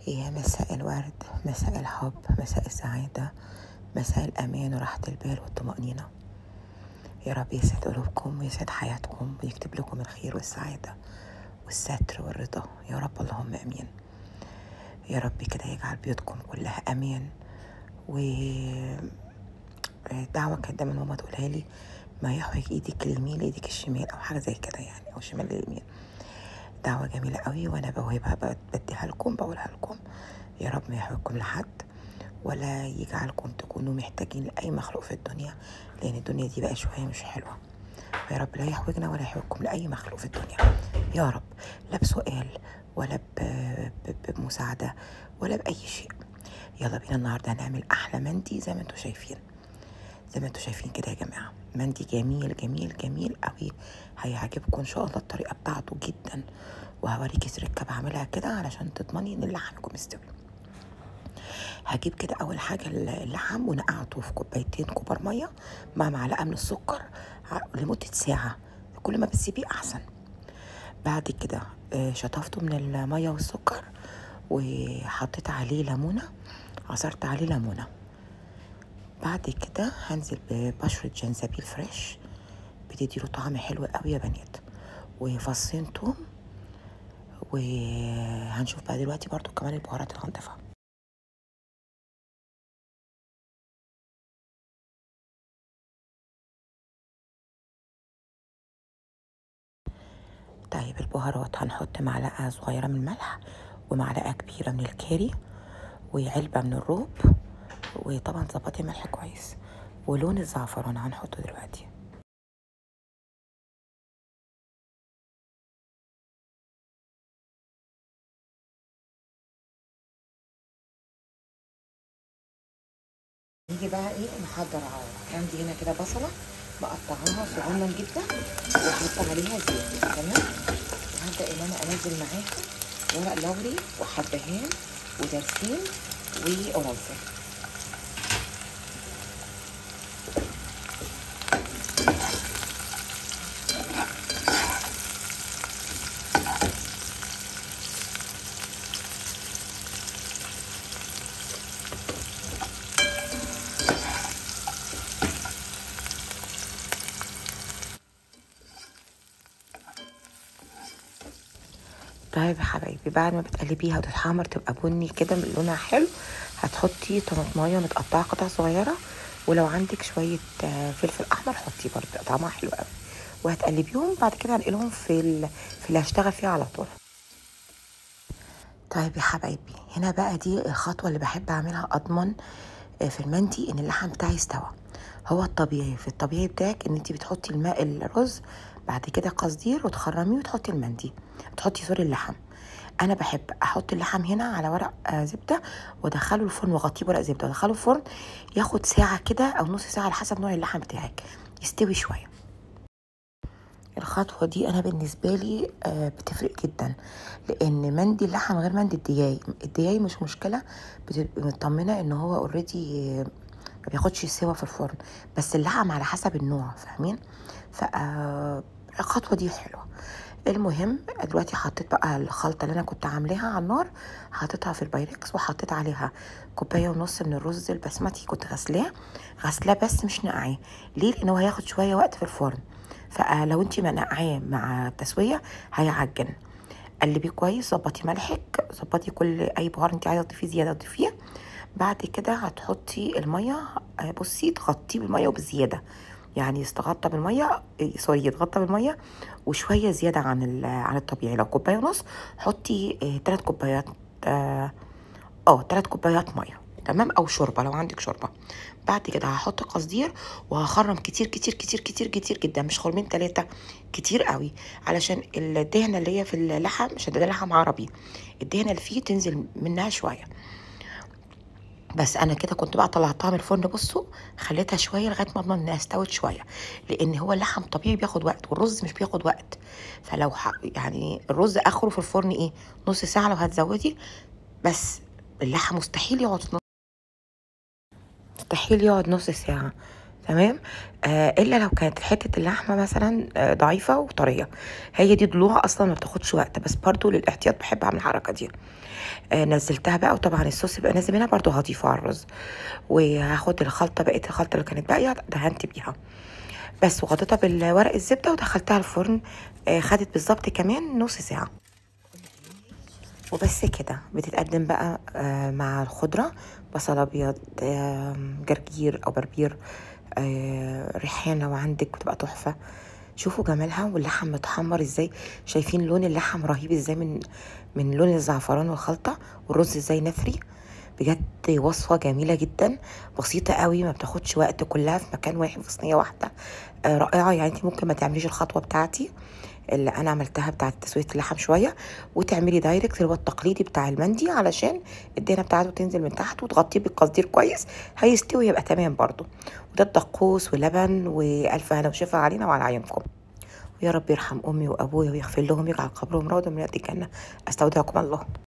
يا مساء الورد مساء الحب مساء السعادة مساء الأمان وراحة البال والطمأنينة يا رب يسعد قلوبكم ويسعد حياتكم ويكتب لكم الخير والسعادة والستر والرضا يا رب اللهم أمين يا رب كده يجعل بيوتكم كلها أمان و دعوة كانت دايما ماما تقولها لي ما يحوج ايدك اليمين لايدك الشمال او حاجة زي كده يعني او شمال لليمين دعوة جميلة قوي وانا بوهبها بديها لكم بقولها لكم يا رب ما يحوجكم لحد ولا يجعلكم تكونوا محتاجين لأي مخلوق في الدنيا لأن الدنيا دي بقى شوية مش حلوة يا رب لا يحوجنا ولا يحوجكم لأي مخلوق في الدنيا يا رب لا بسؤال ولا ب... ب... بمساعدة ولا بأي شيء يلا بينا النهاردة هنعمل أحلى مندي زي ما انتوا شايفين زي ما انتوا شايفين كده يا جماعة مندي جميل جميل جميل قوي هيعجبكم ان شاء الله الطريقة بتاعته جدا وهوريكي تركة بعملها كده علشان تضمني ان اللحم يكون مستوي هجيب كده اول حاجة اللحم ونقعته في كوبايتين كبار مية مع معلقة من السكر لمدة ساعة كل ما بتسيبيه احسن بعد كده شطفته من المية والسكر وحطيت عليه ليمونة عصرت عليه ليمونه بعد كده هنزل ببشرة جنزبيل فريش بتدي له طعم حلو قوي يا بنات وفصين توم وهنشوف بقى دلوقتي برضو كمان البهارات اللي هنضيفها طيب البهارات هنحط معلقة صغيرة من الملح ومعلقة كبيرة من الكاري وعلبة من الروب وطبعا ظبطي ملح كويس ولون الزعفران هنحطه دلوقتي نيجي بقى ايه نحضر عندي هنا كده بصله بقطعها صغنن جدا واحط عليها زيت تمام وهبدا ان انا انزل معاها ورق لوري وحبهان ودرسين وقرنفل طيب يا حبايبي بعد ما بتقلبيها وتتحمر تبقى بني كده لونها حلو هتحطي طماطمايه متقطعه قطع صغيره ولو عندك شويه فلفل احمر حطيه برضه طعمها حلو قوي وهتقلبيهم بعد كده هنقلهم في ال... في اللي هشتغل فيها على طول طيب يا حبايبي هنا بقى دي الخطوه اللي بحب اعملها اضمن في المندي ان اللحم بتاعي استوى هو الطبيعي في الطبيعي بتاعك ان انت بتحطي الماء الرز بعد كده قصدير وتخرميه وتحطي المندي تحطي سوري اللحم انا بحب احط اللحم هنا على ورق آه زبده وادخله الفرن واغطيه بورق زبده وادخله الفرن ياخد ساعه كده او نص ساعه على حسب نوع اللحم بتاعك يستوي شويه الخطوه دي انا بالنسبه لي آه بتفرق جدا لان مندي اللحم غير مندي الدجاج الدجاج مش مشكله بتبقي مطمنه ان هو اوريدي ما بياخدش سوا في الفرن بس اللحم على حسب النوع فاهمين فالخطوه دي حلوه المهم دلوقتي حطيت بقى الخلطه اللي انا كنت عاملاها على النار حطيتها في البايركس وحطيت عليها كوبايه ونص من الرز البسمتي كنت غسلاه غسلاه بس مش نقعاه ليه لان هو هياخد شويه وقت في الفرن فلو انت منقعاه مع التسويه هيعجن قلبيه كويس ظبطي ملحك ظبطي كل اي بهار انت عايزه تضيفيه زياده تضيفيه بعد كده هتحطي الميه بصي تغطيه بالميه وبزياده يعني يستغطى بالميه سوري يتغطى بالميه وشويه زياده عن عن الطبيعي لو كوبايه ونص حطي ثلاث كوبايات اه ثلاث كوبايات ميه تمام او شوربه لو عندك شوربه بعد كده هحط قصدير وهخرم كتير كتير كتير كتير كتير جدا مش خرمين ثلاثه كتير قوي علشان الدهنه اللي هي في اللحم عشان ده لحم عربي الدهنه اللي فيه تنزل منها شويه بس انا كده كنت بقى طلعتها من الفرن بصوا خليتها شويه لغايه ما اضمن انها استوت شويه لان هو اللحم طبيعي بياخد وقت والرز مش بياخد وقت فلو ح... يعني الرز اخره في الفرن ايه نص ساعه لو هتزودي بس اللحم مستحيل يقعد نص مستحيل يقعد نص ساعه تمام آه الا لو كانت حته اللحمه مثلا آه ضعيفه وطريه هي دي ضلوع اصلا ما بتاخدش وقت بس برضو للاحتياط بحب اعمل الحركه دي آه نزلتها بقى وطبعا الصوص يبقى نازل منها برضو هضيفه على الرز وهاخد الخلطه بقيه الخلطه اللي كانت باقيه دهنت بيها بس وغطيتها بالورق الزبده ودخلتها الفرن آه خدت بالظبط كمان نص ساعه وبس كده بتتقدم بقى آه مع الخضرة بصل أبيض آه جرجير أو بربير آه ريحان لو عندك بتبقى تحفة شوفوا جمالها واللحم متحمر ازاي شايفين لون اللحم رهيب ازاي من من لون الزعفران والخلطة والرز ازاي نثري بجد وصفة جميلة جدا بسيطة قوي ما بتاخدش وقت كلها في مكان واحد في صينية واحدة آه رائعة يعني انت ممكن ما تعمليش الخطوة بتاعتي اللي انا عملتها بتاعه تسويه اللحم شويه وتعملي دايركت اللي هو التقليدي بتاع المندي علشان الدهنه بتاعته تنزل من تحت وتغطيه بالقصدير كويس هيستوي يبقى تمام برضو وده الدقوس ولبن والف هنا وشفا علينا وعلى عيونكم ويا رب يرحم امي وابويا ويغفر لهم يجعل قبرهم روضه من رياض الجنه استودعكم الله